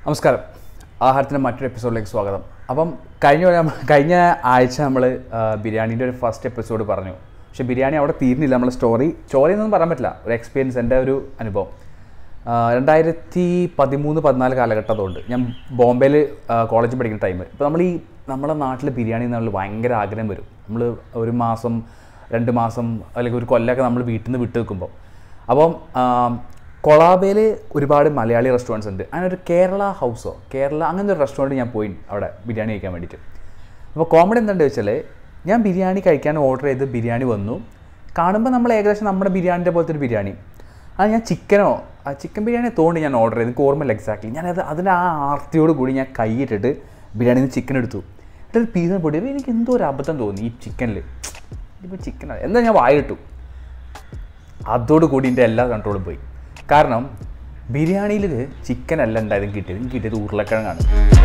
നമസ്കാരം ആഹാരത്തിൻ്റെ മറ്റൊരു എപ്പിസോഡിലേക്ക് സ്വാഗതം അപ്പം കഴിഞ്ഞ ഒരു- കഴിഞ്ഞ ആഴ്ച നമ്മൾ ബിരിയാണീൻ്റെ ഒരു ഫസ്റ്റ് എപ്പിസോഡ് പറഞ്ഞു പക്ഷേ ബിരിയാണി അവിടെ തീരുന്നില്ല നമ്മളെ സ്റ്റോറി സ്റ്റോറി എന്നൊന്നും പറയാൻ പറ്റില്ല ഒരു എക്സ്പീരിയൻസ് എൻ്റെ ഒരു അനുഭവം ആ, രണ്ടായിരത്തി പതിമൂന്ന് പതിനാല് കാലഘട്ടത്തോണ്ട് ഞാൻ ബോംബെയിൽ കോളേജിൽ പഠിക്കുന്ന ടൈം ഇപ്പോൾ നമ്മൾ ഈ നമ്മുടെ നാട്ടിൽ ബിരിയാണി എന്നുള്ള ഭയങ്കര ആഗ്രഹം വരും നമ്മൾ ഒരു മാസം രണ്ട് മാസം അല്ലെങ്കിൽ ഒരു കൊല്ലമൊക്കെ നമ്മൾ വീട്ടിൽ നിന്ന് വിട്ട് നിൽക്കുമ്പോൾ അപ്പം കൊളാബയിൽ ഒരുപാട് മലയാളി റെസ്റ്റോറൻറ്റ്സ് ഉണ്ട് അങ്ങനെ ഒരു കേരള ഹൗസോ കേരള അങ്ങനത്തെ ഒരു റെസ്റ്റോറൻറ്റ് ഞാൻ പോയി അവിടെ ബിരിയാണി കഴിക്കാൻ വേണ്ടിയിട്ട് അപ്പോൾ കോമഡി എന്താണെന്ന് വെച്ചാൽ ഞാൻ ബിരിയാണി കഴിക്കാൻ ഓർഡർ ചെയ്ത് ബിരിയാണി വന്നു കാണുമ്പോൾ നമ്മൾ ഏകദേശം നമ്മുടെ ബിരിയാണിൻ്റെ പോലത്തെ ഒരു ബിരിയാണി അത് ഞാൻ ചിക്കനോ ആ ചിക്കൻ ബിരിയാണി തോന്നി ഞാൻ ഓർഡർ ചെയ്ത് എനിക്ക് ഓർമ്മയില്ല എക്സാക്ട്ലി ഞാനത് അതിൻ്റെ ആ ആർത്തിയോട് കൂടി ഞാൻ കൈയിട്ടിട്ട് ബിരിയാണിയിൽ നിന്ന് ചിക്കൻ എടുത്തു എന്നിട്ട് ഒരു പീസിനെ പൊടി എനിക്ക് എന്തോ ഒരു അബദ്ധം തോന്നി ഈ ചിക്കനിൽ ഇപ്പോൾ ചിക്കനാണ് എന്താ ഞാൻ വായിട്ടു അതോടുകൂടി എൻ്റെ എല്ലാ കൺട്രോളും പോയി കാരണം ബിരിയാണിയിൽ ചിക്കൻ അല്ല ഉണ്ടായതും കിട്ടിയത് എനിക്ക് കിട്ടിയത് ഉരുളക്കിഴങ്ങാണ്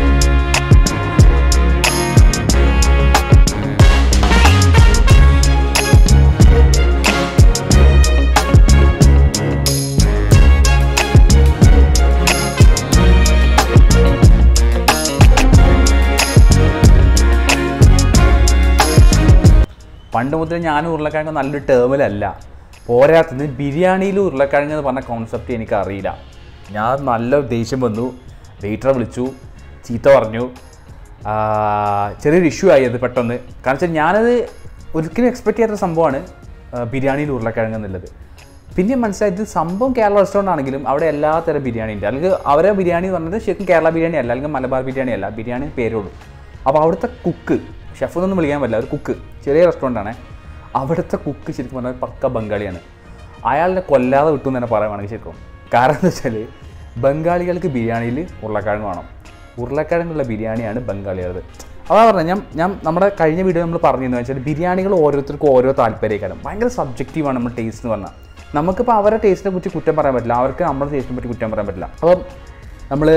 പണ്ട് മുതൽ ഞാൻ ഉരുളക്കിഴങ്ങ് നല്ലൊരു ടേമിലല്ല പോരാത്തത് ബിരിയാണിയിൽ ഉരുളക്കിഴങ്ങ് എന്ന് പറഞ്ഞ കോൺസെപ്റ്റ് എനിക്ക് അറിയില്ല ഞാൻ നല്ല ദേഷ്യം വന്നു വെയിറ്ററെ വിളിച്ചു ചീത്ത പറഞ്ഞു ആ, ചെറിയൊരു ഇഷ്യൂ ആയി അത് പെട്ടെന്ന് കാരണം വെച്ചാൽ ഞാനത് ഒരിക്കലും എക്സ്പെക്ട് ചെയ്യാത്ത സംഭവമാണ് ആ, ബിരിയാണിയിൽ ഉരുളക്കിഴങ്ങ് എന്നുള്ളത് പിന്നെ മനസ്സിലായത് സംഭവം കേരള റെസ്റ്റോറൻ്റ് ആണെങ്കിലും അവിടെ എല്ലാ തരം ബിരിയാണി ഉണ്ട് അല്ലെങ്കിൽ അവരെ ബിരിയാണി എന്ന് പറഞ്ഞത് ശരിക്കും കേരള ബിരിയാണി അല്ല അല്ലെങ്കിൽ മലബാർ ബിരിയാണി അല്ല ബിരിയാണി പേരുള്ളൂ അപ്പോൾ അവിടുത്തെ കുക്ക് ഷെഫ് എന്നൊന്നും വിളിക്കാൻ പറ്റില്ല ഒരു കുക്ക് ചെറിയ റെസ്റ്റോറൻ്റ് ആണ് അവിടുത്തെ കുക്ക് ശരിക്കും പറഞ്ഞാൽ പക്ക ബംഗാളിയാണ് അയാളിനെ കൊല്ലാതെ വിട്ടു എന്ന് തന്നെ പറയുവാണെങ്കിൽ ശരിക്കും കാരണം എന്താ വെച്ചാൽ ബംഗാളികൾക്ക് ബിരിയാണിയിൽ ഉരുളക്കിഴങ്ങ് വേണം ഉരുളക്കിഴങ്ങുള്ള ബിരിയാണിയാണ് ബംഗാളികളത് അതാ പറഞ്ഞത് ഞാൻ ഞാൻ നമ്മുടെ കഴിഞ്ഞ വീഡിയോ നമ്മൾ പറഞ്ഞിരുന്നു വെച്ചാൽ ബിരിയാണികൾ ഓരോരുത്തർക്കും ഓരോ താല്പര്യക്കാരും ഭയങ്കര സബ്ജക്റ്റീവാണ് നമ്മുടെ ടേസ്റ്റ് എന്ന് പറഞ്ഞാൽ നമുക്കിപ്പോൾ അവരുടെ ടേസ്റ്റിനെ കുറിച്ച് കുറ്റം പറയാൻ പറ്റില്ല അവർക്ക് നമ്മുടെ ടേസ്റ്റിനെ പറ്റി കുറ്റം പറയാൻ പറ്റില്ല അപ്പം നമ്മൾ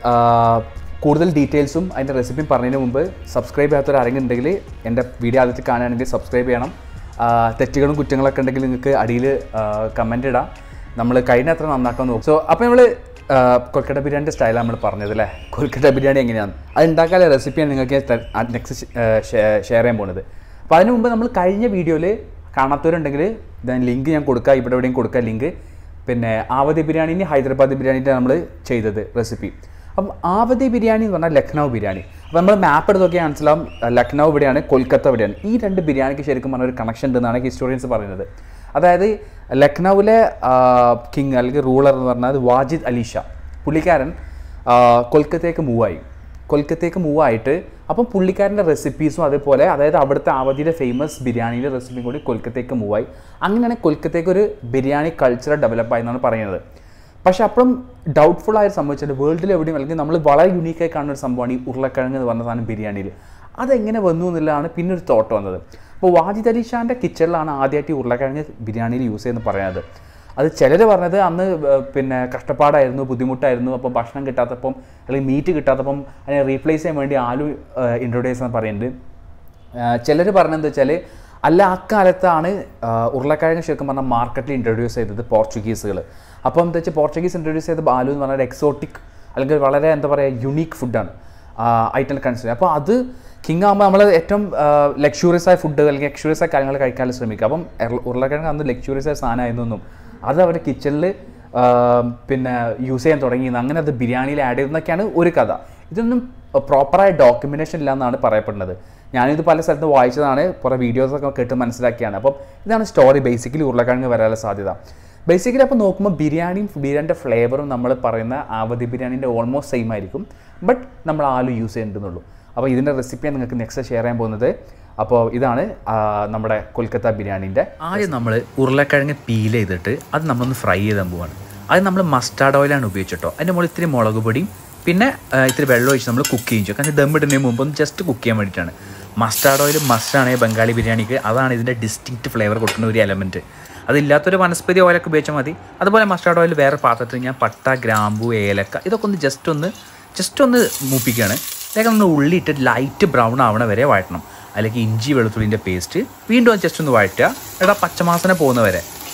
കൂടുതൽ ഡീറ്റെയിൽസും അതിൻ്റെ റെസിപ്പിയും പറഞ്ഞതിന് മുമ്പ് സബ്സ്ക്രൈബ് ചെയ്യാത്തവർ ആരെങ്കിലും ഉണ്ടെങ്കിൽ എൻ്റെ വീഡിയോ ആദ്യത്തെ കാണുകയാണെങ്കിൽ സബ്സ്ക്രൈബ് ചെയ്യണം ആ, തെറ്റുകളും കുറ്റങ്ങളൊക്കെ ഉണ്ടെങ്കിൽ നിങ്ങൾക്ക് അടിയിൽ കമൻറ്റ് ഇടാം നമ്മൾ കഴിഞ്ഞ അത്ര നന്നാക്കാൻ നോക്കും സോ അപ്പോൾ നമ്മൾ കൊൽക്കട്ട ബിരിയാണിൻ്റെ സ്റ്റൈലാണ് നമ്മൾ പറഞ്ഞത് അല്ലേ കൊൽക്കട്ട ബിരിയാണി എങ്ങനെയാണ് അത് ഉണ്ടാക്കാനുള്ള റെസിപ്പിയാണ് നിങ്ങൾക്ക് നെക്സ്റ്റ് ഷെയർ ചെയ്യാൻ പോകുന്നത് അപ്പോൾ അതിന് മുമ്പ് നമ്മൾ കഴിഞ്ഞ വീഡിയോയിൽ കാണാത്തവരുണ്ടെങ്കിൽ ഞാൻ ലിങ്ക് ഞാൻ കൊടുക്കുക ഇവിടെ എവിടെയും കൊടുക്കുക ലിങ്ക് പിന്നെ ആവതി ബിരിയാണിന് ഹൈദരാബാദ് ബിരിയാണിൻ്റെ നമ്മൾ ചെയ്തത് റെസിപ്പി അപ്പം ആവതി ബിരിയാണി എന്ന് പറഞ്ഞാൽ ലക്നൗ ബിരിയാണി അപ്പോൾ നമ്മൾ മാപ്പ് എടുത്ത് നോക്കിയാൽ മനസ്സിലാവും അഹ് ലക്നൗ ഇവിടെയാണ് കൊൽക്കത്ത ഇവിടെയാണ് ഈ രണ്ട് ബിരിയാണിക്ക് ശരിക്കും പറഞ്ഞ ഒരു കണക്ഷൻ ഉണ്ടെന്നാണ് ഹിസ്റ്റോറിയൻസ് പറയുന്നത് അതായത് ലക്നൗവിലെ കിങ് അല്ലെങ്കിൽ റൂളർ എന്ന് പറഞ്ഞാൽ വാജിദ് അലി ഷാ പുള്ളിക്കാരൻ ആ, കൊൽക്കത്തയ്ക്ക് മൂവായി കൊൽക്കത്തയ്ക്ക് മൂവായിട്ട് അപ്പം പുള്ളിക്കാരൻ്റെ റെസിപ്പീസും അതേപോലെ അതായത് അവിടുത്തെ അവധിയിലെ ഫേമസ് ബിരിയാണിയുടെ റെസിപ്പിയും കൂടി കൊൽക്കത്തയ്ക്ക് മൂവായി അങ്ങനെയാണ് കൊൽക്കത്തയ്ക്ക് ഒരു ബിരിയാണി കൾച്ചർ ഡെവലപ്പായി എന്നാണ് പറയുന്നത് പക്ഷെ അപ്പോഴും ഡൗട്ട്ഫുൾ ആയ സംഭവിച്ചാൽ വേൾഡിൽ എവിടെയും അല്ലെങ്കിൽ നമ്മൾ വളരെ യൂണീക്കായി കാണുന്ന ഒരു സംഭവമാണ് ഈ ഉരുളക്കിഴങ്ങ് എന്ന് പറഞ്ഞ സാധനം ബിരിയാണിയിൽ അതെങ്ങനെ വന്നു എന്നുള്ളതാണ് പിന്നെ ഒരു തോട്ട് വന്നത് അപ്പോൾ വാജിദ് അലി ഷാൻ്റെ കിച്ചണിലാണ് ആദ്യമായിട്ട് ഈ ഉരുളക്കിഴങ്ങ് ബിരിയാണിയിൽ യൂസ് ചെയ്യുന്നത് പറയുന്നത് അത് ചിലർ പറഞ്ഞത് അന്ന് ഏർ പിന്നെ കഷ്ടപ്പാടായിരുന്നു ബുദ്ധിമുട്ടായിരുന്നു അപ്പോൾ ഭക്ഷണം കിട്ടാത്തപ്പം അല്ലെങ്കിൽ മീറ്റ് കിട്ടാത്തപ്പം അതിനെ റീപ്ലേസ് ചെയ്യാൻ വേണ്ടി ആലു ഇൻട്രൊഡ്യൂസ് എന്ന് പറയുന്നുണ്ട് ചിലർ പറഞ്ഞതെന്ന് വെച്ചാൽ അല്ല അക്കാലത്താണ് ആ, ഉരുളക്കിഴങ്ങ് ശരിക്കും പറഞ്ഞാൽ മാർക്കറ്റിൽ ഇൻട്രൊഡ്യൂസ് ചെയ്തത് പോർച്ചുഗീസുകൾ അപ്പോൾ എന്താ വെച്ചാൽ പോർച്ചുഗീസ് ഇൻട്രൊഡ്യൂസ് ചെയ്ത ആലു എന്ന് പറഞ്ഞാൽ എക്സോട്ടിക് അല്ലെങ്കിൽ വളരെ എന്താ പറയുക യുണീക്ക് ഫുഡാണ് ഐറ്റം കൺസിഡർ അപ്പോൾ അത് കിങ് ആകുമ്പോൾ നമ്മൾ ഏറ്റവും ലക്ഷൂറിയസ് ആയ ഫുഡ് അല്ലെങ്കിൽ ലക്ഷൂറിയസ് ആയ കാര്യങ്ങൾ കഴിക്കാൻ ശ്രമിക്കുക അപ്പം എറ- ഉരുളക്കിഴങ്ങ് അന്ന് ലക്ഷൂറിയസ് ആയ സാധനമായിരുന്നൊന്നും അത് അവരുടെ കിച്ചണിൽ പിന്നെ യൂസ് ചെയ്യാൻ തുടങ്ങിയെന്ന് അങ്ങനെ അത് ബിരിയാണിയിൽ ആഡ് ചെയ്തെന്നൊക്കെയാണ് ഒരു കഥ ഇതൊന്നും പ്രോപ്പറായ ഡോക്യുമെൻറ്റേഷൻ ഇല്ല എന്നാണ് പറയപ്പെടുന്നത് ഞാനിത് പല സ്ഥലത്ത് വായിച്ചതാണ് കുറേ വീഡിയോസൊക്കെ കേട്ട് മനസ്സിലാക്കിയാണ് അപ്പം ഇതാണ് സ്റ്റോറി ബേസിക്കലി ഉരുളക്കിഴങ്ങ് വരാനുള്ള സാധ്യത ബേസിക്കലി അപ്പോൾ നോക്കുമ്പോൾ ബിരിയാണിയും ബിരിയാണിൻ്റെ ഫ്ലേവറും നമ്മൾ പറയുന്ന ആവതി ബിരിയാണീൻ്റെ ഓൾമോസ്റ്റ് സെയിം ആയിരിക്കും ബട്ട് നമ്മൾ ആലു യൂസ് ചെയ്യേണ്ടതുള്ളൂ അപ്പോൾ ഇതിൻ്റെ റെസിപ്പിയാണ് നിങ്ങൾക്ക് നെക്സ്റ്റ് ഷെയർ ചെയ്യാൻ പോകുന്നത് അപ്പോൾ ഇതാണ് ആ, നമ്മുടെ കൊൽക്കത്ത ബിരിയാണീൻ്റെ ആദ്യം നമ്മൾ ഉരുളക്കിഴങ്ങ് പീൽ ചെയ്തിട്ട് അത് നമ്മളൊന്ന് ഫ്രൈ ചെയ്താൻ പോവാണ് അത് നമ്മൾ മസ്റ്റാർഡ് ഓയിലാണ് ഉപയോഗിച്ചിട്ടോ അതിൻ്റെ മുകളിൽ ഇത്തിരി മുളക് പൊടിയും പിന്നെ ആ, ഇത്തിരി വെള്ളം ഒഴിച്ച് നമ്മൾ കുക്ക് ചെയ്യും ചെയ്യും കാരണം ദം ഇടുന്നതിന് മുമ്പ് ഒന്ന് ജസ്റ്റ് കുക്ക് ചെയ്യാൻ വേണ്ടിയിട്ടാണ് മസ്റ്റാർഡ് ഓയിൽ മസ്റ്റാണ് ബംഗാളി ബിരിയാണിക്ക് അതാണ് ഇതിൻ്റെ ഡിസ്റ്റിങ്ക്റ്റ് ഫ്ലേവർ കൊടുക്കുന്ന ഒരു എലമെൻറ്റ് അതില്ലാത്തൊരു വനസ്പതി ഓയിലൊക്കെ ഉപയോഗിച്ചാൽ മതി അതുപോലെ മസ്റ്റാർഡ് ഓയിൽ വേറെ പാത്രത്തിൽ ഞാൻ പട്ട ഗ്രാമ്പു ഏലക്ക ഇതൊക്കെ ഒന്ന് ജസ്റ്റ് ഒന്ന് ജസ്റ്റ് ഒന്ന് മൂപ്പിക്കുകയാണ് വേഗം ഒന്ന് ഉള്ളി ഇട്ട് ലൈറ്റ് ബ്രൗൺ ആവണ വരെ വഴറ്റണം അല്ലെങ്കിൽ ഇഞ്ചി വെളുത്തുള്ളിൻ്റെ പേസ്റ്റ് വീണ്ടും ജസ്റ്റ് ഒന്ന് വഴറ്റുക എന്നിട്ട് ആ പച്ചമാസന പോകുന്ന വരെ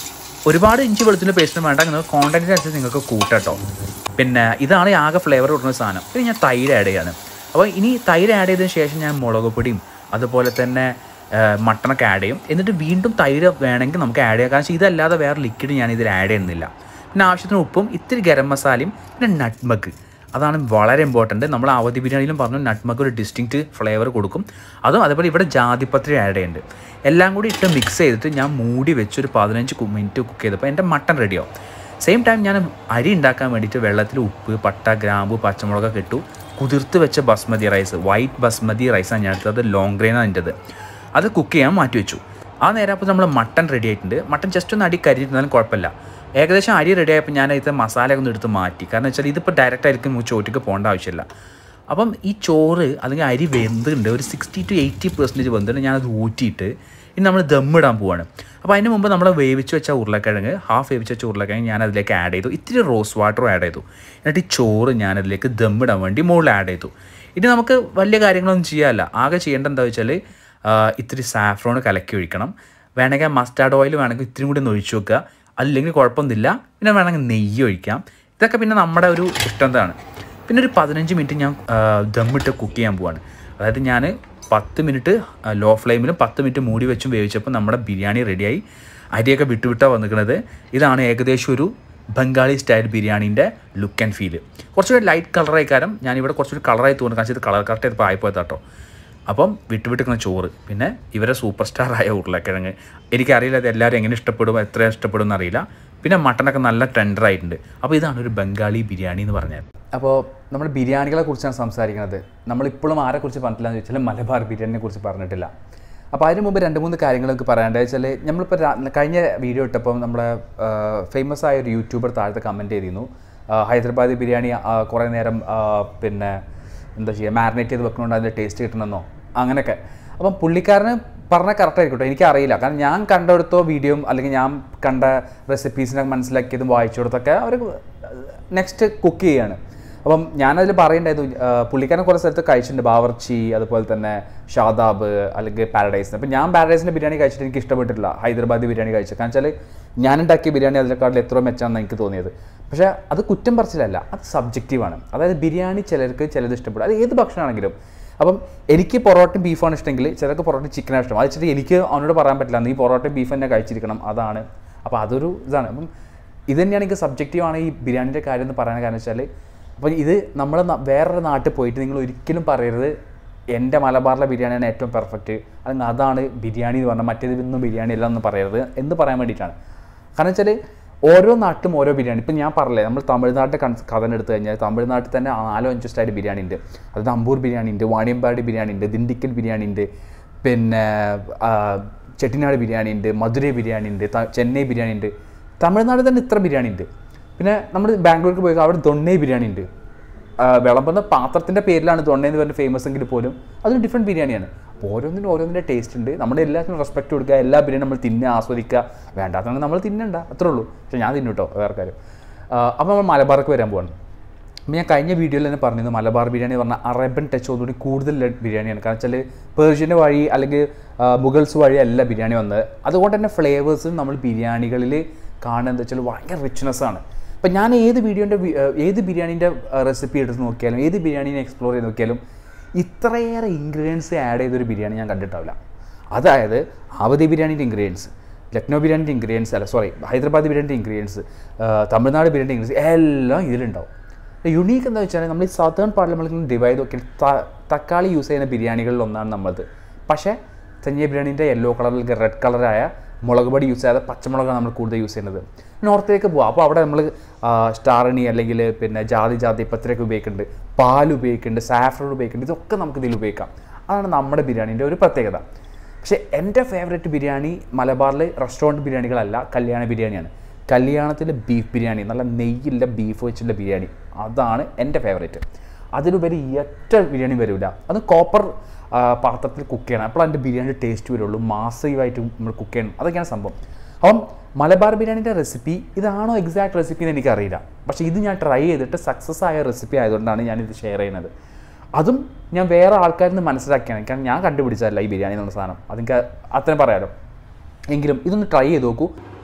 ഒരുപാട് ഇഞ്ചി വെളുത്തുള്ളി പേസ്റ്റിന് വേണ്ട നിങ്ങൾക്ക് കോണ്ടൻറ്റിന് അനുസരിച്ച് നിങ്ങൾക്ക് കൂട്ടട്ടോ പിന്നെ ഇതാണ് ഈ ആകെ ഫ്ലേവർ കൊടുക്കുന്ന സാധനം പിന്നെ ഞാൻ തൈര് ആഡ് ചെയ്യാണ് അപ്പോൾ ഇനി തൈര് ആഡ് ചെയ്തതിന് ശേഷം ഞാൻ മുളക് പൊടിയും അതുപോലെ തന്നെ മട്ടണൊക്കെ ആഡ് ചെയ്യും എന്നിട്ട് വീണ്ടും തൈര് വേണമെങ്കിൽ നമുക്ക് ആഡ് ചെയ്യാം കാരണം ഇതല്ലാതെ വേറെ ലിക്വിഡ് ഞാൻ ഇതിൽ ആഡ് ചെയ്യുന്നില്ല പിന്നെ ആവശ്യത്തിന് ഉപ്പും ഇത്തിരി ഗരം മസാലയും പിന്നെ നട്ട്മഗ് അതാണ് വളരെ ഇമ്പോർട്ടൻറ്റ് നമ്മൾ അവധി ബിരിയാണിയിലും പറഞ്ഞു നട്ട്മഗ് ഒരു ഡിസ്റ്റിങ്ക്റ്റ് ഫ്ലേവർ കൊടുക്കും അതും അതേപോലെ ഇവിടെ ജാതിപത്രി ആഡ് ചെയ്യുന്നുണ്ട് എല്ലാം കൂടി ഇട്ട് മിക്സ് ചെയ്തിട്ട് ഞാൻ മൂടി വെച്ച് ഒരു പതിനഞ്ച് മിനിറ്റ് കുക്ക് ചെയ്തപ്പോൾ എൻ്റെ മട്ടൺ റെഡിയാവും സെയിം ടൈം ഞാൻ അരി ഉണ്ടാക്കാൻ വേണ്ടിയിട്ട് വെള്ളത്തിൽ ഉപ്പ് പട്ട ഗ്രാമ്പു പച്ചമുളകൊക്കെ ഇട്ടു കുതിർത്ത് വെച്ച ബസ്മതി റൈസ് വൈറ്റ് ബസ്മതി റൈസാണ് ഞാൻ എടുത്തത് ലോങ് ഗ്രെയിനാണ് എൻ്റെത് അത് കുക്ക് ചെയ്യാൻ മാറ്റി വെച്ചു ആ നേരം അപ്പോൾ നമ്മൾ മട്ടൺ റെഡി ആയിട്ടുണ്ട് മട്ടൺ ജസ്റ്റ് ഒന്ന് അടി കരിഞ്ഞിരുന്നാലും കുഴപ്പമില്ല ഏകദേശം അരി റെഡി ആയപ്പോൾ ഞാൻ ഇതിൻ്റെ മസാലയൊക്കെ ഒന്ന് എടുത്ത് മാറ്റി കാരണം വെച്ചാൽ ഇതിപ്പോൾ ഡയറക്റ്റ് ആയിരിക്കും ചോറ്റക്ക് പോകേണ്ട ആവശ്യമില്ല അപ്പം ഈ ചോറ് അല്ലെങ്കിൽ അരി വെന്തുണ്ട് ഒരു സിക്സ്റ്റി ടു എയ്റ്റി പെർസെൻറ്റേജ് വെന്തുണ്ട് ഞാനത് ഊറ്റിയിട്ട് ഇനി നമ്മൾ ദമ്മിടാൻ പോവാണ് അപ്പോൾ അതിന് മുമ്പ് നമ്മൾ വേവിച്ച് വെച്ച ഉരുളക്കിഴങ്ങ് ഹാഫ് വേവിച്ച് വെച്ച ഉരുളക്കിഴങ്ങ് ഞാൻ അതിലേക്ക് ആഡ് ചെയ്തു ഇത്തിരി റോസ് വാട്ടറും ആഡ് ചെയ്തു എന്നിട്ട് ഈ ചോറ് ഞാൻ അതിലേക്ക് ദമ്മിടാൻ വേണ്ടി മുകളിൽ ആഡ് ചെയ്തു ഇനി നമുക്ക് വലിയ കാര്യങ്ങളൊന്നും ചെയ്യാമല്ല ആകെ ചെയ്യേണ്ടത് എന്താ വെച്ചാൽ ഇത്തിരി സാഫ്രോൺ കലക്കി ഒഴിക്കണം വേണമെങ്കിൽ മസ്റ്റാർഡ് ഓയിൽ വേണമെങ്കിൽ ഇത്തിരി കൂടി ഒന്ന് ഒഴിച്ചു വെക്കുക അല്ലെങ്കിൽ കുഴപ്പമൊന്നുമില്ല പിന്നെ വേണമെങ്കിൽ നെയ്യ് ഒഴിക്കാം ഇതൊക്കെ പിന്നെ നമ്മുടെ ഒരു ഇഷ്ടമാണ് പിന്നെ ഒരു പതിനഞ്ച് മിനിറ്റ് ഞാൻ ദമ്മിട്ട് കുക്ക് ചെയ്യാൻ പോവാണ് അതായത് ഞാൻ പത്ത് മിനിറ്റ് ലോ ഫ്ലെയിമിലും പത്ത് മിനിറ്റ് മൂടി വെച്ചും വേവിച്ചപ്പോൾ നമ്മുടെ ബിരിയാണി റെഡിയായി അരിയൊക്കെ വിട്ടുവിട്ടാണ് വന്നിരിക്കുന്നത് ഇതാണ് ഏകദേശം ഒരു ബംഗാളി സ്റ്റൈൽ ബിരിയാണീൻ്റെ ലുക്ക് ആൻഡ് ഫീല് കുറച്ചുകൂടി ലൈറ്റ് കളറായി കാരണം ഞാനിവിടെ കുറച്ചുകൂടി കളറായി തോന്നുന്നു കാരണം ഇത് കളർ കറക്റ്റ് ഇപ്പോൾ ആയിപ്പോയത് കേട്ടോ അപ്പം വിട്ടുവിട്ടിരിക്കുന്ന ചോറ് പിന്നെ ഇവരെ സൂപ്പർ സ്റ്റാർ ആയ ഉരുളക്കിഴങ്ങ് എനിക്കറിയില്ല അത് എല്ലാവരും എങ്ങനെ ഇഷ്ടപ്പെടും എത്ര ഇഷ്ടപ്പെടും എന്നറിയില്ല പിന്നെ മട്ടനൊക്കെ നല്ല ടെൻഡർ ആയിട്ടുണ്ട് അപ്പോൾ ഇതാണ് ഒരു ബംഗാളി ബിരിയാണി എന്ന് പറഞ്ഞാൽ അപ്പോൾ നമ്മൾ ബിരിയാണികളെ കുറിച്ചാണ് സംസാരിക്കുന്നത് നമ്മളിപ്പോഴും ആരെക്കുറിച്ച് പറഞ്ഞിട്ടില്ല എന്ന് ചോദിച്ചാൽ മലബാർ ബിരിയാണിനെ കുറിച്ച് പറഞ്ഞിട്ടില്ല അപ്പോൾ അതിന് മുമ്പ് രണ്ട് മൂന്ന് കാര്യങ്ങൾ നമുക്ക് പറയാണ്ട് വെച്ചാൽ നമ്മളിപ്പോൾ രാ- കഴിഞ്ഞ വീഡിയോ ഇട്ടപ്പം നമ്മുടെ ഫേമസ് ആയ ഒരു യൂട്യൂബർ താഴത്തെ കമൻറ്റ് ചെയ്തിരുന്നു ആ, ഹൈദരാബാദി ബിരിയാണി ആ, കുറേ നേരം ആ, പിന്നെ എന്താ ചെയ്യുക മാരിനേറ്റ് ചെയ്ത് വെക്കണോണ്ട് അതിൻ്റെ ടേസ്റ്റ് കിട്ടണമെന്നോ അങ്ങനെയൊക്കെ അപ്പം പുള്ളിക്കാരന് പറഞ്ഞാൽ കറക്റ്റ് ആയിരിക്കും കേട്ടോ എനിക്കറിയില്ല കാരണം ഞാൻ കണ്ടെടുത്തോ വീഡിയോയും അല്ലെങ്കിൽ ഞാൻ കണ്ട റെസിപ്പീസിനെ മനസ്സിലാക്കിയതും വായിച്ചു കൊടുത്തൊക്കെ അവർ നെക്സ്റ്റ് കുക്ക് ചെയ്യാണ് അപ്പം ഞാനതിൽ പറയേണ്ടത് പുള്ളിക്കാരൻ കുറേ സ്ഥലത്ത് കഴിച്ചിട്ടുണ്ട് ബാവർച്ചി അതുപോലെ തന്നെ ഷാദാബ് അല്ലെങ്കിൽ പാരഡൈസ് അപ്പം ഞാൻ പാരഡൈസിൻ്റെ ബിരിയാണി കഴിച്ചിട്ട് എനിക്ക് ഇഷ്ടപ്പെട്ടിട്ടില്ല ഹൈദരാബാദി ബിരിയാണി കഴിച്ചത് കാരണം വെച്ചാൽ ഞാൻ ഉണ്ടാക്കിയ ബിരിയാണി അതിനെക്കാട്ടിൽ എത്രയോ മെച്ചാണെന്ന് എനിക്ക് തോന്നിയത് പക്ഷേ അത് കുറ്റം പറച്ചിലല്ല അത് സബ്ജക്റ്റീവാണ് അതായത് ബിരിയാണി ചിലർക്ക് ചിലത് ഇഷ്ടപ്പെടും അത് ഏത് ഭക്ഷണമാണെങ്കിലും അപ്പം എനിക്ക് പൊറോട്ടയും ബീഫാണ് ഇഷ്ടമെങ്കിൽ ചിലർക്ക് പൊറോട്ടയും ചിക്കനാണ് ഇഷ്ടം അത് വെച്ചിട്ട് എനിക്ക് അവനോട് പറയാൻ പറ്റില്ല നീ പൊറോട്ടയും ബീഫ് തന്നെ കഴിച്ചിരിക്കണം അതാണ് അപ്പോൾ അതൊരു ഇതാണ് അപ്പം ഇത് തന്നെയാണ് എനിക്ക് സബ്ജക്റ്റീവാണ് ഈ ബിരിയാണിൻ്റെ കാര്യം എന്ന് പറയാൻ കാരണം വെച്ചാൽ അപ്പോൾ ഇത് നമ്മൾ വേറൊരു നാട്ടിൽ പോയിട്ട് നിങ്ങൾ ഒരിക്കലും പറയരുത് എൻ്റെ മലബാറിലെ ബിരിയാണിയാണ് ഏറ്റവും പെർഫെക്റ്റ് അല്ലെങ്കിൽ അതാണ് ബിരിയാണി എന്ന് പറഞ്ഞാൽ മറ്റേതൊന്നും ബിരിയാണി അല്ല എന്ന് പറയരുത് എന്ന് പറയാൻ വേണ്ടിയിട്ടാണ് കാരണം വെച്ചാൽ ഓരോ നാട്ടിലും ഓരോ ബിരിയാണി ഇപ്പം ഞാൻ പറഞ്ഞില്ലേ നമ്മൾ തമിഴ്നാട്ടിലെ കൺ കഥ എടുത്തു കഴിഞ്ഞാൽ തമിഴ്നാട്ടിൽ തന്നെ നാലോ അഞ്ചോ സ്റ്റൈൽ ബിരിയാണി ഉണ്ട് അത് അമ്പൂർ ബിരിയാണി ഉണ്ട് വാണിയമ്പാടി ബിരിയാണി ഉണ്ട് ദിണ്ടിക്കൽ ബിരിയാണി ഉണ്ട് പിന്നെ ആ, ചെട്ടിനാട് ബിരിയാണി ഉണ്ട് മധുരൈ ബിരിയാണി ഉണ്ട് ത- ചെന്നൈ ബിരിയാണി ഉണ്ട് തമിഴ്നാട്ടിൽ തന്നെ ഇത്ര ബിരിയാണി ഉണ്ട് പിന്നെ നമ്മൾ ബാംഗ്ലൂർക്ക് പോയി അവിടെ ദൊണ്ണൈ ബിരിയാണി ഉണ്ട് ആ, വിളമ്പുന്ന പാത്രത്തിൻ്റെ പേരിലാണ് ദൊണ്ണ എന്ന് പറഞ്ഞ് ഫേമസ് എങ്കിൽ പോലും അതൊരു ഡിഫറെൻറ്റ് ബിരിയാണിയാണ് അപ്പോൾ ഓരോന്നിനും ഓരോന്നിൻ്റെ ടേസ്റ്റ് ഉണ്ട് നമ്മൾ എല്ലാത്തിനും റെസ്പെക്ട് കൊടുക്കുക എല്ലാ ബിരിയാണി നമ്മൾ തിന്നുക ആസ്വദിക്കുക വേണ്ടാത്തതാണ് നമ്മൾ തിന്നണ്ട അത്രേ ഉള്ളൂ പക്ഷേ ഞാൻ തിന്നു കേട്ടോ വേറെ കാര്യം അപ്പോൾ നമ്മൾ മലബാർക്ക് വരാൻ പോവാണ് അപ്പോൾ ഞാൻ കഴിഞ്ഞ വീഡിയോയിൽ തന്നെ പറഞ്ഞിരുന്നു മലബാർ ബിരിയാണി എന്ന് പറഞ്ഞാൽ അറേബ്യൻ ടച്ച് ഒന്നുകൂടി കൂടുതൽ ബിരിയാണിയാണ് കാരണം വെച്ചാൽ പേർഷ്യൻ്റെ വഴി അല്ലെങ്കിൽ ആ, മുഗൾസ് വഴി അല്ല ബിരിയാണി വന്നത് അതുകൊണ്ട് തന്നെ ഫ്ലേവേഴ്സും നമ്മൾ ബിരിയാണികളിൽ കാണുന്നത് എന്താ വെച്ചാൽ ഭയങ്കര റിച്ച്നെസ് ആണ് അപ്പം ഞാൻ ഏത് വീഡിയോൻ്റെ ഏത് ബിരിയാണീൻ്റെ റെസിപ്പി എടുത്ത് നോക്കിയാലും ഏത് ബിരിയാണീനെ എക്സ്പ്ലോർ ചെയ്ത് നോക്കിയാലും ഇത്രയേറെ ഇൻഗ്രീഡിയൻസ് ആഡ് ചെയ്തൊരു ബിരിയാണി ഞാൻ കണ്ടിട്ടാവില്ല അതായത് അവധി ബിരിയാണീൻ്റെ ഇൻഗ്രീഡിയൻസ് ലക്നൗ ബിരിയാണിൻ്റെ ഇൻഗ്രീഡിയൻസ് അല്ല സോറി ഹൈദരാബാദ് ബിരിയാണിൻ്റെ ഇൻഗ്രീഡിയൻസ് തമിഴ്നാട് ബിരിയാണിൻ്റെ ഇൻഗ്രീഡിയൻസ് എല്ലാം ഇതിലുണ്ടാവും യുണീക്ക് എന്താ വെച്ചാൽ നമ്മൾ ഈ സദേൺ പാർട്ടിൽ നമ്മൾ ഡിവൈഡ് നോക്കി തക്കാളി യൂസ് ചെയ്യുന്ന ബിരിയാണികളിൽ ഒന്നാണ് നമ്മളത് പക്ഷേ ചെന്നൈ ബിരിയാണീൻ്റെ യെല്ലോ കളറിൽ റെഡ് കളറായ മുളക് പൊടി യൂസ് ചെയ്യാതെ പച്ചമുളകാണ് നമ്മൾ കൂടുതൽ യൂസ് ചെയ്യുന്നത് നോർത്തിലേക്ക് പോകാം അപ്പോൾ അവിടെ നമ്മൾ സ്റ്റാറിണി അല്ലെങ്കിൽ പിന്നെ ജാതി ജാതി പത്രയൊക്കെ ഉപയോഗിക്കുന്നുണ്ട് പാൽ ഉപയോഗിക്കുന്നുണ്ട് സാഫ്രോൺ ഉപയോഗിക്കുന്നുണ്ട് ഇതൊക്കെ നമുക്ക് ഇതിൽ ഉപയോഗിക്കാം അതാണ് നമ്മുടെ ബിരിയാണീൻ്റെ ഒരു പ്രത്യേകത പക്ഷേ എൻ്റെ ഫേവറേറ്റ് ബിരിയാണി മലബാറിലെ റെസ്റ്റോറൻറ്റ് ബിരിയാണികളല്ല കല്യാണ ബിരിയാണിയാണ് കല്യാണത്തിലെ ബീഫ് ബിരിയാണി നല്ല നെയ്യില്ല ബീഫ് വെച്ചുള്ള ബിരിയാണി അതാണ് എൻ്റെ ഫേവറേറ്റ് അതിലുപരി ഒറ്റ ബിരിയാണി വരില്ല അത് കോപ്പർ പാത്രത്തിൽ കുക്ക് ചെയ്യണം അപ്പോൾ അതിൻ്റെ ബിരിയാണിയുടെ ടേസ്റ്റ് വരുള്ളൂ മാസീവായിട്ട് നമ്മൾ കുക്ക് ചെയ്യണം അതൊക്കെയാണ് സംഭവം അപ്പം മലബാർ ബിരിയാണിൻ്റെ റെസിപ്പി ഇതാണോ എക്സാക്ട് റെസിപ്പി എന്ന് എനിക്കറിയില്ല പക്ഷേ ഇത് ഞാൻ ട്രൈ ചെയ്തിട്ട് സക്സസ് ആയ റെസിപ്പി ആയതുകൊണ്ടാണ് ഞാനിത് ഷെയർ ചെയ്യുന്നത് അതും ഞാൻ വേറെ ആൾക്കാരിൽ നിന്ന് മനസ്സിലാക്കിയാണ് കാരണം ഞാൻ കണ്ടുപിടിച്ചതല്ല ഈ ബിരിയാണി എന്നുള്ള സാധനം അതെനിക്ക് അത്രയും പറയാലോ എങ്കിലും ഇതൊന്ന് ട്രൈ ചെയ്ത് നോക്കൂ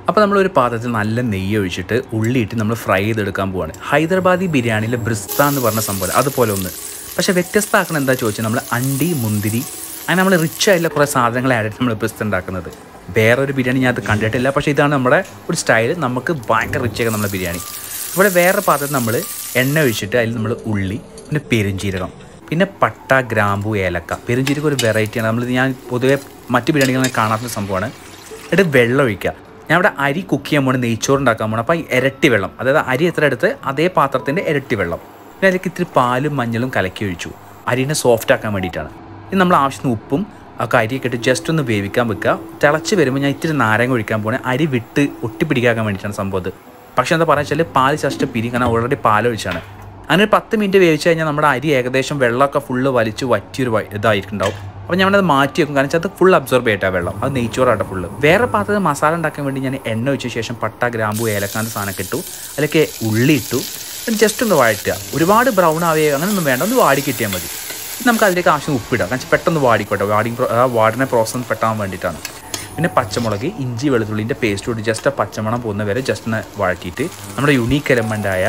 അപ്പോൾ നമ്മളൊരു പാത്രത്തിൽ നല്ല നെയ്യ് ഒഴിച്ചിട്ട് ഉള്ളിയിട്ട് നമ്മൾ ഫ്രൈ ചെയ്തെടുക്കാൻ പോവാണ് ഹൈദരാബാദി ബിരിയാണിയിൽ ബ്രിസ്ത എന്ന് പറഞ്ഞ സംഭവം അതുപോലെ ഒന്ന് പക്ഷേ വ്യത്യസ്തമാക്കണം എന്താ ചോദിച്ചാൽ നമ്മൾ അണ്ടി മുന്തിരി അങ്ങനെ നമ്മൾ റിച്ച് ആയിട്ടുള്ള കുറേ സാധനങ്ങൾ ആഡ് ചെയ്തിട്ട് നമ്മൾ ബ്രിസ്ത ഉണ്ടാക്കുന്നത് വേറെ ഒരു ബിരിയാണി ഞാൻ അത് കണ്ടിട്ടില്ല പക്ഷേ ഇതാണ് നമ്മുടെ ഒരു സ്റ്റൈൽ നമുക്ക് ഭയങ്കര റിച്ച് ആക്കുക നമ്മുടെ ബിരിയാണി ഇവിടെ വേറെ പാത്രത്തിൽ നമ്മൾ എണ്ണ ഒഴിച്ചിട്ട് അതിൽ നമ്മൾ ഉള്ളി പിന്നെ പെരുംജീരകം പിന്നെ പട്ട ഗ്രാമ്പു ഏലക്ക പെരുംജീരകം ഒരു വെറൈറ്റിയാണ് നമ്മൾ ഞാൻ പൊതുവേ മറ്റു ബിരിയാണികളിൽ കാണാത്ത സംഭവമാണ് എന്നിട്ട് വെള്ളം ഒഴിക്കുക ഞാൻ ഇവിടെ അരി കുക്ക് ചെയ്യാൻ പോകണം നെയ്ച്ചോറ് ഉണ്ടാക്കാൻ പോകണം അപ്പോൾ ഇരട്ടി വെള്ളം അതായത് അരി എത്ര എടുത്ത് അതേ പാത്രത്തിൻ്റെ ഇരട്ടി വെള്ളം പിന്നെ അതിലേക്ക് ഇത്തിരി പാലും മഞ്ഞളും കലക്കി ഒഴിച്ചു അരിനെ സോഫ്റ്റ് ആക്കാൻ വേണ്ടിയിട്ടാണ് ഇത് നമ്മൾ ആവശ്യത്തിന് ഉപ്പും ഒക്കെ അരിയൊക്കെ ഇട്ട് ജസ്റ്റ് ഒന്ന് വേവിക്കാൻ വെക്കുക തിളച്ച് വരുമ്പോൾ ഞാൻ ഇത്തിരി നാരങ്ങ ഒഴിക്കാൻ പോകണേ അരി വിട്ട് ഒട്ടിപ്പിടിക്കാൻ വേണ്ടിയിട്ടാണ് സംഭവം ഇത് പക്ഷേ എന്താ പറയുക വെച്ചാൽ പാൽ ജസ്റ്റ് പിരി കാരണം ഓൾറെഡി പാലൊഴിച്ചാണ് അങ്ങനെ ഒരു പത്ത് മിനിറ്റ് വേവിച്ച് കഴിഞ്ഞാൽ നമ്മുടെ അരി ഏകദേശം വെള്ളമൊക്കെ ഫുള്ള് വലിച്ച് വറ്റിയൊരു വ- ഇതായിട്ടുണ്ടാവും അപ്പോൾ ഞാനത് മാറ്റി വെക്കും കാരണം വെച്ചാൽ അത് ഫുൾ അബ്സോർബ് ചെയ്യട്ടാ വെള്ളം അത് നെയ്ച്ചോറാട്ടെ ഫുള്ള് വേറെ പാത്രത്തിൽ മസാല ഉണ്ടാക്കാൻ വേണ്ടി ഞാൻ എണ്ണ ഒഴിച്ച ശേഷം പട്ട ഗ്രാമ്പു ഏലക്കാൻ്റെ സാധനമൊക്കെ ഇട്ടു അതിലേക്ക് ഉള്ളി ഇട്ടു ജസ്റ്റ് ഒന്ന് വഴറ്റുക ഒരുപാട് ബ്രൗൺ ആവുകയോ അങ്ങനെയൊന്നും വേണ്ട ഒന്ന് വാടി കിട്ടിയാൽ മതി നമുക്ക് അതിലേക്ക് ആവശ്യം ഉപ്പിടാം കാരണം വെച്ചാൽ പെട്ടെന്ന് വാടിക്കോട്ടെ വാടി ആ വാടിനെ പ്രോസസ്സ് പെട്ടാൻ വേണ്ടിയിട്ടാണ് പിന്നെ പച്ചമുളക് ഇഞ്ചി വെളുത്തുള്ളിൻ്റെ പേസ്റ്റ് കൂടി ജസ്റ്റ് ആ പച്ചമണം പോകുന്ന വരെ ജസ്റ്റ് ഒന്ന് വഴറ്റിയിട്ട് നമ്മുടെ യുണീക്ക് എലമെൻ്റായ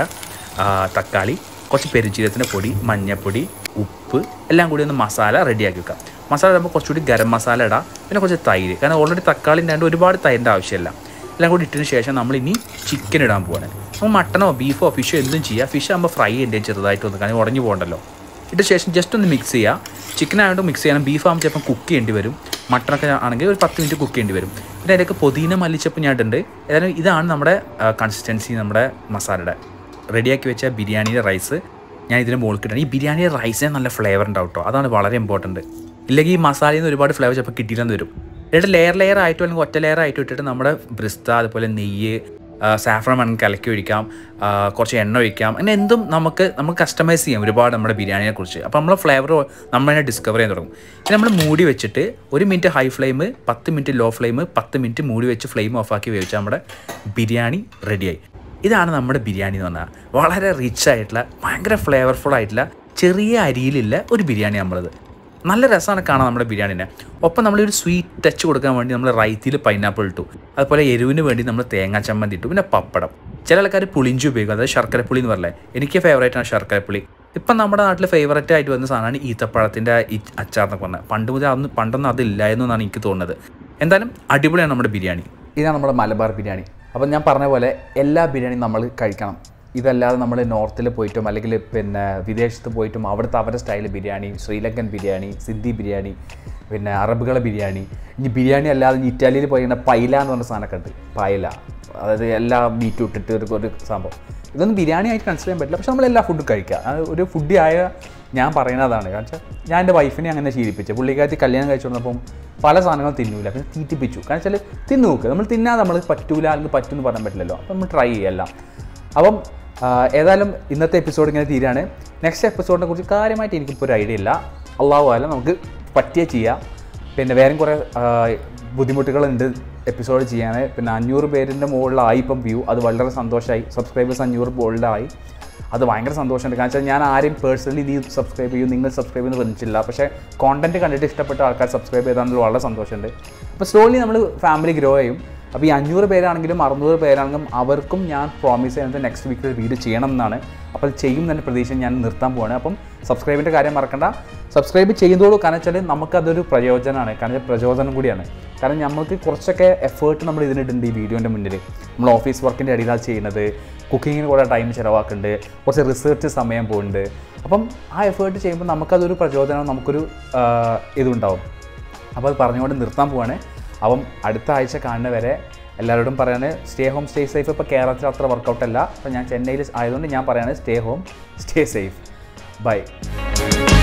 തക്കാളി കുറച്ച് പെരുജീരകത്തിൻ്റെ പൊടി മഞ്ഞൾപ്പൊടി ഉപ്പ് എല്ലാം കൂടി ഒന്ന് മസാല റെഡിയാക്കി വെക്കാം മസാല ഇടുമ്പോൾ കുറച്ചുകൂടി ഗരം മസാല ഇടാം പിന്നെ കുറച്ച് തൈര് കാരണം ഓൾറെഡി തക്കാളി ഉണ്ടായതുകൊണ്ട് ഒരുപാട് തൈരിൻ്റെ ആവശ്യമില്ല എല്ലാം കൂടി ഇട്ടതിന് ശേഷം നമ്മൾ ഇനി ചിക്കൻ ഇടാൻ പോവാണ് അപ്പോൾ മട്ടനോ ബീഫോ ഫിഷോ എന്തും ചെയ്യാം ഫിഷ് ആകുമ്പോൾ ഫ്രൈ ചെയ്യേണ്ടത് ചെറുതായിട്ട് ഒന്ന് കാരണം ഉടഞ്ഞു പോകണ്ടല്ലോ ഇട്ട ശേഷം ജസ്റ്റ് ഒന്ന് മിക്സ് ചെയ്യുക ചിക്കൻ ആയതുകൊണ്ട് മിക്സ് ചെയ്യണം ബീഫ് ആകുമ്പോൾ ചിലപ്പോൾ കുക്ക് ചെയ്യേണ്ടി വരും മട്ടനൊക്കെ ആണെങ്കിൽ ഒരു പത്ത് മിനിറ്റ് കുക്ക് ചെയ്യേണ്ടി വരും പിന്നെ അതിലേക്ക് പുതിന മല്ലിച്ചപ്പ് ഞാൻ ഇട്ടുണ്ട് ഏതായാലും ഇതാണ് നമ്മുടെ കൺസിസ്റ്റൻസി നമ്മുടെ മസാലയുടെ റെഡിയാക്കി വെച്ച ബിരിയാണിയുടെ റൈസ് ഞാൻ ഇതിന് മുകളിൽ കിട്ടണം ഈ ബിരിയാണിയുടെ റൈസിന് നല്ല ഫ്ലേവർ ഉണ്ടാവും കേട്ടോ അതാണ് വളരെ ഇമ്പോർട്ടൻറ്റ് ഇല്ലെങ്കിൽ ഈ മസാലയിൽ നിന്ന് ഒരുപാട് ഫ്ലേവർ ചിലപ്പോൾ കിട്ടിയില്ലെന്ന് വരും എന്നിട്ട് ലെയർ ലെയർ ആയിട്ടോ അല്ലെങ്കിൽ ഒറ്റ ലെയർ ആയിട്ടോ ഇട്ടിട്ട് നമ്മുടെ ബ്രിസ്ത അതുപോലെ നെയ്യ് സാഫ്രൺ വേണമെങ്കിൽ കലക്കി ഒഴിക്കാം ആ, കുറച്ച് എണ്ണ ഒഴിക്കാം അങ്ങനെ എന്തും നമുക്ക് നമുക്ക് കസ്റ്റമൈസ് ചെയ്യാം ഒരുപാട് നമ്മുടെ ബിരിയാണിയെ കുറിച്ച് അപ്പോൾ നമ്മൾ ഫ്ലേവർ നമ്മൾ തന്നെ ഡിസ്കവർ ചെയ്യാൻ തുടങ്ങും ഇനി നമ്മൾ മൂടി വെച്ചിട്ട് ഒരു മിനിറ്റ് ഹൈ ഫ്ലെയിം പത്ത് മിനിറ്റ് ലോ ഫ്ലെയിം പത്ത് മിനിറ്റ് മൂടി വെച്ച് ഫ്ലെയിം ഓഫാക്കി വേവിച്ചാൽ നമ്മുടെ ബിരിയാണി റെഡിയായി ഇതാണ് നമ്മുടെ ബിരിയാണി എന്ന് പറഞ്ഞാൽ വളരെ റിച്ച് ആയിട്ടുള്ള ഭയങ്കര ഫ്ലേവർഫുൾ ആയിട്ടുള്ള ചെറിയ അരിയിലുള്ള ഒരു ബിരിയാണി നമ്മളത് നല്ല രസമാണ് കാണാൻ നമ്മുടെ ബിരിയാണിനെ ഒപ്പം നമ്മളൊരു സ്വീറ്റ് ടച്ച് കൊടുക്കാൻ വേണ്ടി നമ്മൾ റൈത്തിൽ പൈനാപ്പിൾ ഇട്ടു അതുപോലെ എരിവിന് വേണ്ടി നമ്മൾ തേങ്ങാ ചമ്മന്തി ഇട്ടു പിന്നെ പപ്പടം ചില ആൾക്കാർ പുളിഞ്ചി ഉപയോഗിക്കും അതായത് ശർക്കരപ്പുളി എന്ന് പറയലേ എനിക്ക് ഫേവറേറ്റ് ആണ് ശർക്കരപ്പുളി ഇപ്പം നമ്മുടെ നാട്ടിൽ ഫേവറേറ്റ് ആയിട്ട് വന്ന സാധനമാണ് ഈത്തപ്പഴത്തിൻ്റെ ഈ അച്ചാർ എന്നൊക്കെ പറഞ്ഞത് പണ്ട് മുതൽ അന്ന് പണ്ടൊന്നും അതില്ലായിരുന്നു എന്നാണ് എനിക്ക് തോന്നുന്നത് എന്തായാലും അടിപൊളിയാണ് നമ്മുടെ ബിരിയാണി ഇതാണ് നമ്മുടെ മലബാർ ബിരിയാണി അപ്പം ഞാൻ പറഞ്ഞ പോലെ എല്ലാ ബിരിയാണിയും നമ്മൾ കഴിക്കണം ഇതല്ലാതെ നമ്മൾ നോർത്തിൽ പോയിട്ടും അല്ലെങ്കിൽ പിന്നെ വിദേശത്ത് പോയിട്ടും അവിടുത്തെ അവരുടെ സ്റ്റൈൽ ബിരിയാണി ശ്രീലങ്കൻ ബിരിയാണി സിന്ധി ബിരിയാണി പിന്നെ അറബുകളെ ബിരിയാണി ഇനി ബിരിയാണി അല്ലാതെ ഇനി ഇറ്റാലിയിൽ പോയി കഴിഞ്ഞാൽ പൈല എന്ന് പറഞ്ഞ സാധനമൊക്കെ ഉണ്ട് പൈല അതായത് എല്ലാ മീറ്റും ഇട്ടിട്ട് ഒരു ഒരു സംഭവം ഇതൊന്നും ബിരിയാണി ആയിട്ട് കൺസിഡർ ചെയ്യാൻ പറ്റില്ല പക്ഷെ നമ്മൾ എല്ലാ ഫുഡും കഴിക്കുക അത് ഒരു ഫുഡി ആയ ഞാൻ പറയുന്നതാണ് കാരണം വെച്ചാൽ ഞാൻ എൻ്റെ വൈഫിനെ അങ്ങനെ ശീലിപ്പിച്ചു പുള്ളിക്കാരത്തി കല്യാണം കഴിച്ചു വന്നപ്പം പല സാധനങ്ങളും തിന്നൂല പിന്നെ തീറ്റിപ്പിച്ചു കാരണം വെച്ചാൽ തിന്നു നോക്കുക നമ്മൾ തിന്നാതെ നമ്മൾ പറ്റൂല അല്ലെങ്കിൽ പറ്റുമെന്ന് പറയാൻ പറ്റില്ലല്ലോ അപ്പം നമ്മൾ ട്രൈ ചെയ്യല്ലാം അപ്പം ആ, ഏതായാലും ഇന്നത്തെ എപ്പിസോഡ് ഇങ്ങനെ തീരാണ് നെക്സ്റ്റ് എപ്പിസോഡിനെ കുറിച്ച് കാര്യമായിട്ട് എനിക്കിപ്പോൾ ഒരു ഐഡിയ ഇല്ല അള്ളാഹു അല്ല നമുക്ക് പറ്റിയേ ചെയ്യാം പിന്നെ വേറെയും കുറേ ആ, ബുദ്ധിമുട്ടുകളുണ്ട് എപ്പിസോഡ് ചെയ്യാൻ പിന്നെ അഞ്ഞൂറ് പേരിൻ്റെ മുകളിലായി ഇപ്പം വ്യൂ അത് വളരെ സന്തോഷമായി സബ്സ്ക്രൈബേഴ്സ് അഞ്ഞൂറ് മുകളിലായി അത് ഭയങ്കര സന്തോഷമുണ്ട് കാരണം വെച്ചാൽ ഞാൻ ആരെയും പേഴ്സണലി നീ സബ്സ്ക്രൈബ് ചെയ്യും നിങ്ങൾ സബ്സ്ക്രൈബ് ചെയ്യുന്ന പറഞ്ഞിട്ടില്ല പക്ഷേ കോണ്ടന്റ് കണ്ടിട്ട് ഇഷ്ടപ്പെട്ട ആൾക്കാർ സബ്സ്ക്രൈബ് ചെയ്താണെന്ന് വളരെ സന്തോഷമുണ്ട് അപ്പോൾ സ്ലോലി നമ്മൾ ഫാമിലി ഗ്രോ ചെയ്യും അപ്പോൾ ഈ അഞ്ഞൂറ് പേരാണെങ്കിലും അറുന്നൂറ് പേരാണെങ്കിലും അവർക്കും ഞാൻ പ്രോമിസ് ചെയ്യുന്നത് നെക്സ്റ്റ് വീക്കിൽ ഒരു വീഡിയോ ചെയ്യണം എന്നാണ് അപ്പോൾ അത് ചെയ്യും തന്നെ പ്രതീക്ഷ ഞാൻ നിർത്താൻ പോവാണ് അപ്പം സബ്സ്ക്രൈബിൻ്റെ കാര്യം മറക്കണ്ട സബ്സ്ക്രൈബ് ചെയ്യുന്നതോളൂ കാരണം വെച്ചാൽ നമുക്കതൊരു പ്രയോജനമാണ് കാരണം വെച്ചാൽ പ്രചോദനം കൂടിയാണ് കാരണം നമുക്ക് കുറച്ചൊക്കെ എഫേർട്ട് നമ്മൾ ഇതിനിട്ടുണ്ട് ഈ വീഡിയോൻ്റെ മുന്നിൽ നമ്മൾ ഓഫീസ് വർക്കിൻ്റെ ഇടയിലാണ് ചെയ്യുന്നത് കുക്കിങ്ങിന് കുറേ ടൈം ചിലവാക്കുന്നുണ്ട് കുറച്ച് റിസർച്ച് സമയം പോകുന്നുണ്ട് അപ്പം ആ എഫേർട്ട് ചെയ്യുമ്പോൾ നമുക്കതൊരു പ്രചോദനം നമുക്കൊരു ആ, ഇതുണ്ടാവും അപ്പോൾ അത് പറഞ്ഞുകൊണ്ട് നിർത്താൻ പോവാണ് അപ്പം അടുത്ത ആഴ്ച കാണുന്ന വരെ എല്ലാവരോടും പറയാണ് സ്റ്റേ ഹോം സ്റ്റേ സേഫ് ഇപ്പോൾ കേരളത്തിൽ അത്ര വർക്കൗട്ട് അല്ല അപ്പോൾ ഞാൻ ചെന്നൈയിൽ ആയതുകൊണ്ട് ഞാൻ പറയാണ് stay home stay safe by